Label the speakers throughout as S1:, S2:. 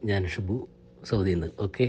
S1: ഞാൻ ഷിബു സൗദിയിൽ നിന്ന് ഓക്കെ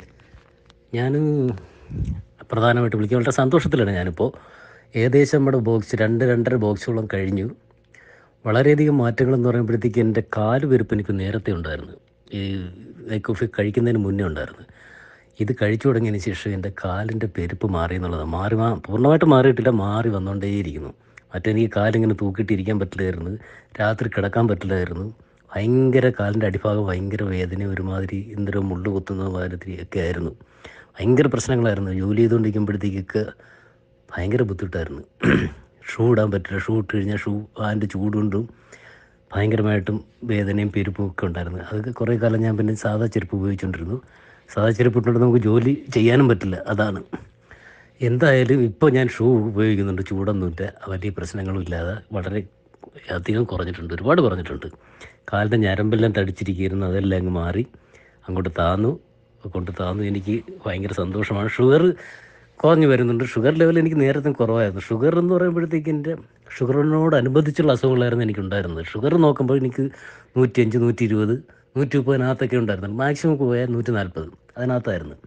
S1: ഞാൻ പ്രധാനമായിട്ട് വിളിക്കാൻ വളരെ സന്തോഷത്തിലാണ് ഞാനിപ്പോൾ ഏകദേശം നമ്മുടെ ബോക്സ് രണ്ട് രണ്ടര ബോക്സോളം കഴിഞ്ഞു വളരെയധികം മാറ്റങ്ങളെന്ന് പറയുമ്പോഴത്തേക്ക് എൻ്റെ കാല് വെരുപ്പ് എനിക്ക് നേരത്തെ ഉണ്ടായിരുന്നു ഈ കോഫി കഴിക്കുന്നതിന് മുന്നേ ഉണ്ടായിരുന്നു ഇത് കഴിച്ചു തുടങ്ങിയതിന് ശേഷം എൻ്റെ കാലിൻ്റെ പെരുപ്പ് മാറി എന്നുള്ളതാണ് മാറി മാ പൂർണ്ണമായിട്ട് മാറിയിട്ടില്ല മാറി വന്നുകൊണ്ടേയിരിക്കുന്നു മറ്റെനിക്ക് കാലിങ്ങനെ തൂക്കിയിട്ടിരിക്കാൻ പറ്റില്ലായിരുന്നു രാത്രി കിടക്കാൻ പറ്റില്ലായിരുന്നു ഭയങ്കര കാലിൻ്റെ അടിഭാഗം ഭയങ്കര വേദന ഒരുമാതിരി എന്തൊരു മുള്ളു കുത്തുന്ന മാതിരി ഒക്കെ ആയിരുന്നു ഭയങ്കര പ്രശ്നങ്ങളായിരുന്നു ജോലി ചെയ്തുകൊണ്ടിരിക്കുമ്പോഴത്തേക്കൊക്കെ ഭയങ്കര ബുദ്ധിമുട്ടായിരുന്നു ഷൂ ഇടാൻ പറ്റില്ല ഷൂ ഇട്ട് കഴിഞ്ഞാൽ ഷൂ അതിൻ്റെ ചൂടുകൊണ്ടും ഭയങ്കരമായിട്ടും വേദനയും പെരുപ്പും ഒക്കെ ഉണ്ടായിരുന്നു അതൊക്കെ കുറേ കാലം ഞാൻ പിന്നെ സാധാ ചെരുപ്പ് ഉപയോഗിച്ചുകൊണ്ടിരുന്നു സാധാ ചെരുപ്പ് ഇട്ടുകൊണ്ട് നമുക്ക് ജോലി ചെയ്യാനും പറ്റില്ല അതാണ് എന്തായാലും ഇപ്പോൾ ഞാൻ ഷൂ ഉപയോഗിക്കുന്നുണ്ട് ചൂടൊന്നുമില്ല വലിയ പ്രശ്നങ്ങളും ഇല്ലാതെ വളരെ അധികം കുറഞ്ഞിട്ടുണ്ട് ഒരുപാട് കുറഞ്ഞിട്ടുണ്ട് കാലിൻ്റെ ഞരമ്പെല്ലാം തടിച്ചിരിക്കുന്നു അതെല്ലാം അങ്ങ് മാറി അങ്ങോട്ട് താന്നു കൊണ്ട് താന്നു എനിക്ക് ഭയങ്കര സന്തോഷമാണ് ഷുഗർ കുറഞ്ഞു വരുന്നുണ്ട് ഷുഗർ ലെവൽ എനിക്ക് നേരത്തെ കുറവായിരുന്നു ഷുഗർ എന്ന് പറയുമ്പോഴത്തേക്ക് എൻ്റെ ഷുഗറിനോടനുബന്ധിച്ചുള്ള അസുഖങ്ങളായിരുന്നു എനിക്കുണ്ടായിരുന്നത് ഷുഗർ നോക്കുമ്പോൾ എനിക്ക് നൂറ്റിയഞ്ച് നൂറ്റി ഇരുപത് നൂറ്റി മുപ്പതിനകത്തൊക്കെ ഉണ്ടായിരുന്നു മാക്സിമം പോയാൽ നൂറ്റി നാൽപ്പത് അതിനകത്തായിരുന്നു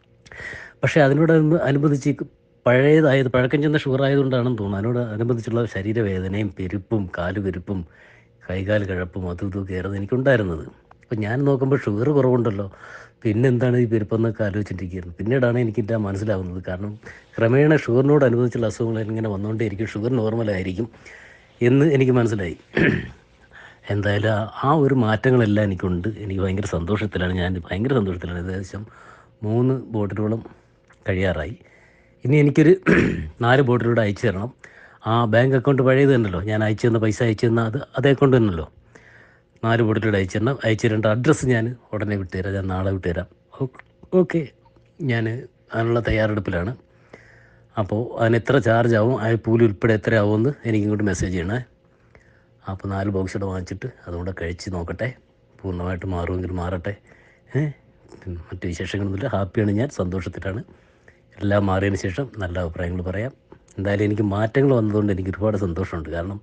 S1: പക്ഷേ അതിനോട് അനു- അനുബന്ധിച്ച് ഈ പഴയതായത് പഴക്കം ചെന്ന ഷുഗർ ആയതുകൊണ്ടാണെന്ന് തോന്നുന്നു അതിനോട് അനുബന്ധിച്ചുള്ള ശരീരവേദനയും പെരുപ്പും കാലുപെരുപ്പും കൈകാൽ കിഴപ്പും അതും ഇതും കയറുന്നത് എനിക്കുണ്ടായിരുന്നത് അപ്പോൾ ഞാൻ നോക്കുമ്പോൾ ഷുഗർ കുറവുണ്ടല്ലോ പിന്നെന്താണ് ഈ പെരുപ്പെന്നൊക്കെ ആലോചിച്ചിട്ടിരിക്കുന്നത് പിന്നീടാണ് എനിക്കില്ല മനസ്സിലാവുന്നത് കാരണം ക്രമേണ ഷുഗറിനോട് അനുബന്ധിച്ചുള്ള അസുഖങ്ങൾ ഇങ്ങനെ വന്നുകൊണ്ടേയിരിക്കും ഷുഗർ നോർമലായിരിക്കും എന്ന് എനിക്ക് മനസ്സിലായി എന്തായാലും ആ- ആ ഒരു മാറ്റങ്ങളെല്ലാം എനിക്കുണ്ട് എനിക്ക് ഭയങ്കര സന്തോഷത്തിലാണ് ഞാൻ ഭയങ്കര സന്തോഷത്തിലാണ് ഏകദേശം മൂന്ന് ബോട്ടിലോളം കഴിയാറായി ഇനി എനിക്കൊരു നാല് ബോട്ടിലൂടെ അയച്ചു തരണം ആ ബാങ്ക് അക്കൗണ്ട് പഴയത് തന്നെയല്ലോ ഞാൻ അയച്ചു തന്ന പൈസ അയച്ചു തന്ന അത് അതേ അക്കൗണ്ട് തന്നെയല്ലോ നാല് ബോട്ടിലൂടെ അയച്ചു തരണം അയച്ചു തരേണ്ട അഡ്രസ്സ് ഞാൻ ഉടനെ വിട്ടുതരാം ഞാൻ നാളെ വിട്ടുതരാം ഓക്കെ ഞാൻ അതിനുള്ള തയ്യാറെടുപ്പിലാണ് അപ്പോൾ അതിന് എത്ര ചാർജ് ആവും ആ കൂലി ഉൾപ്പെടെ എത്ര ആവുമെന്ന് എനിക്ക് ഇങ്ങോട്ട് മെസ്സേജ് ചെയ്യണേ അപ്പോൾ നാല് ബോക്സ് കൂടെ വാങ്ങിച്ചിട്ട് അതുകൂടെ കഴിച്ച് നോക്കട്ടെ പൂർണ്ണമായിട്ട് മാറുമെങ്കിൽ മാറട്ടെ ഏ മറ്റ് വിശേഷങ്ങളൊന്നുമില്ല ഹാപ്പിയാണ് ഞാൻ സന്തോഷത്തിലാണ് എല്ലാം മാറിയതിന് ശേഷം നല്ല അഭിപ്രായങ്ങൾ പറയാം എന്തായാലും എനിക്ക് മാറ്റങ്ങൾ വന്നതുകൊണ്ട് എനിക്ക് ഒരുപാട് സന്തോഷമുണ്ട് കാരണം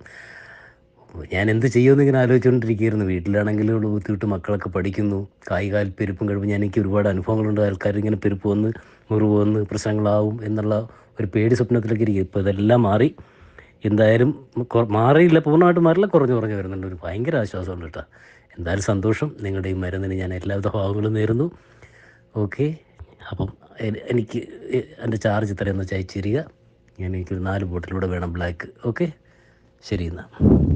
S1: ഞാൻ എന്ത് ചെയ്യുമെന്ന് ഇങ്ങനെ ആലോചിച്ചുകൊണ്ടിരിക്കുകയായിരുന്നു വീട്ടിലാണെങ്കിലും ഉള്ള ബുദ്ധിമുട്ട് മക്കളൊക്കെ പഠിക്കുന്നു കായ് കാൽ പെരുപ്പും കഴിയുമ്പോൾ ഞാൻ എനിക്ക് ഒരുപാട് അനുഭവങ്ങളുണ്ട് ആൾക്കാർ ഇങ്ങനെ പെരുപ്പ് വന്ന് മുറിവ് വന്ന് പ്രശ്നങ്ങളാവും എന്നുള്ള ഒരു പേടി സ്വപ്നത്തിലൊക്കെ ഇരിക്കും ഇപ്പോൾ ഇതെല്ലാം മാറി എന്തായാലും കൊ- മാറിയില്ല പൂർണ്ണമായിട്ട് മാറില്ല കുറഞ്ഞു കുറഞ്ഞു വരുന്നുണ്ട് ഒരു ഭയങ്കര ആശ്വാസമുണ്ട് കേട്ടോ എന്തായാലും സന്തോഷം നിങ്ങളുടെ ഈ മരുന്നിന് ഞാൻ എല്ലാവിധ ഭാവങ്ങളും നേരുന്നു ഓക്കെ അപ്പം എ- എനിക്ക് എ- എൻ്റെ ചാർജ് ഇത്രയെന്ന് വെച്ചാൽ അയച്ചു തരിക ഞാൻ എനിക്കൊരു നാല് ബോട്ടിലൂടെ വേണം ബ്ലാക്ക് ഓക്കെ ശരി എന്നാൽ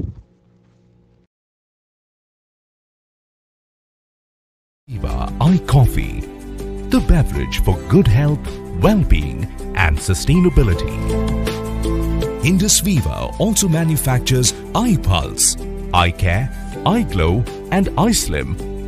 S2: Viva iCoffee, the beverage for good health, well-being and sustainability. Indus Viva also manufactures iPulse, iCare, iGlow and iSlim